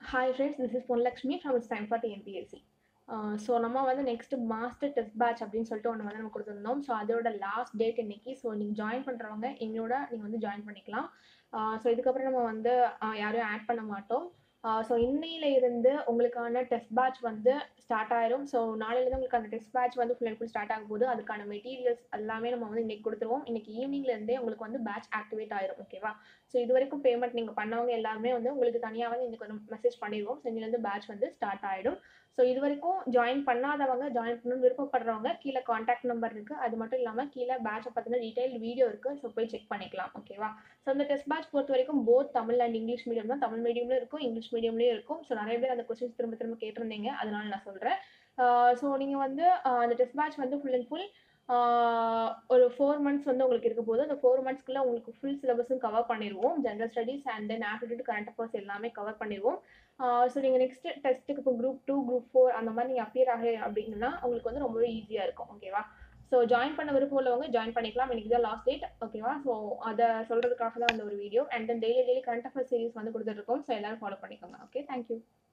hi friends this is Ponlakshmi from it's time for TNPSC so நம்ம வந்து next master test batch அப்படின்னு சொல்லிட்டு ஒன்று வந்து நம்ம கொடுத்துருந்தோம் ஸோ அதோட லாஸ்ட் டேட் இன்னைக்கு ஸோ நீங்கள் ஜாயின் பண்ணுறவங்க எங்களோட நீங்கள் வந்து ஜாயின் பண்ணிக்கலாம் ஸோ இதுக்கப்புறம் நம்ம வந்து ஆஹ் யாரையும் ஆட் பண்ண மாட்டோம் ஸோ இன்னையில இருந்து உங்களுக்கான டெஸ்ட் பேட்ச் வந்து ஸ்டார்ட் ஆயிரும் ஸோ நாளையிலேருந்து உங்களுக்கு அந்த டெஸ்ட் பேட்ச் வந்து ஃபுல் அண்ட் ஃபுல் ஸ்டார்ட் ஆகும் போது அதுக்கான மெட்டீரியல்ஸ் எல்லாமே நம்ம வந்து இன்னைக்கு கொடுத்துருவோம் இன்னைக்கு ஈவினிங்ல இருந்தே உங்களுக்கு வந்து பேட்ச் ஆக்டிவேட் ஆயிரும் ஓகேவா ஸோ இது வரைக்கும் பேமெண்ட் நீங்கள் பண்ணவங்க எல்லாருமே வந்து உங்களுக்கு தனியாக வந்து இன்னைக்கு ஒரு மெசேஜ் பண்ணிடுவோம் ஸோ இன்னிலேருந்து பேட்ச் வந்து ஸ்டார்ட் ஆயிடும் ஸோ இது வரைக்கும் ஜாயின் பண்ணாதவங்க ஜாயின் பண்ணணும்னு விருப்பப்படுறவங்க கீழே காண்டாக்ட் நம்பர் இருக்குது அது மட்டும் இல்லாமல் கீழே பேட்சை பற்றின டீட்டெயில் வீடியோ இருக்குது ஸோ போய் செக் பண்ணிக்கலாம் ஓகேவா ஸோ இந்த டெஸ்ட் பேட்ச் பொறுத்த வரைக்கும் both Tamil and English medium தான் தமிழ் மீடியம்லையும் இருக்கும் இங்கிலீஷ் மீடியம்லேயும் இருக்கும் ஸோ நிறைய பேர் அந்த கொஸ்டின்ஸ் திரும்ப திரும்ப கேட்டிருந்தீங்க அதனால நான் சொல்கிறேன் ஸோ நீங்கள் வந்து ஆஹ் அந்த டெஸ்ட் பேட்ச் வந்து ஃபுல் அண்ட் ஃபுல் ஒரு ஃபோர் மந்த்ஸ் வந்து உங்களுக்கு இருக்க போது அந்த ஃபோர் மந்த்ஸ்க்குள்ள உங்களுக்கு ஃபுல் சிலபஸும் கவர் பண்ணிடுவோம் general studies and then aptitude current affairs எல்லாமே கவர் பண்ணிடுவோம் ஸோ நீங்கள் நெக்ஸ்ட் டெஸ்ட்டுக்கு இப்போ குரூப் டூ குரூப் ஃபோர் அந்த மாதிரி நீங்கள் அப்பியர் ஆக அப்படின்னா உங்களுக்கு வந்து ரொம்பவே ஈஸியாக இருக்கும் ஓகேவா ஸோ ஜாயின் பண்ண விருப்பம் உள்ளவங்க ஜாயின் பண்ணிக்கலாம் இன்னைக்கு தான் லாஸ்ட் டேட் ஓகேவா ஸோ அதை சொல்கிறதுக்காக தான் அந்த ஒரு video and then daily daily current affairs series வந்து கொடுத்துட்ருக்கோம் ஸோ எல்லாரும் ஃபாலோ பண்ணிக்கோங்க ஓகே தேங்க்யூ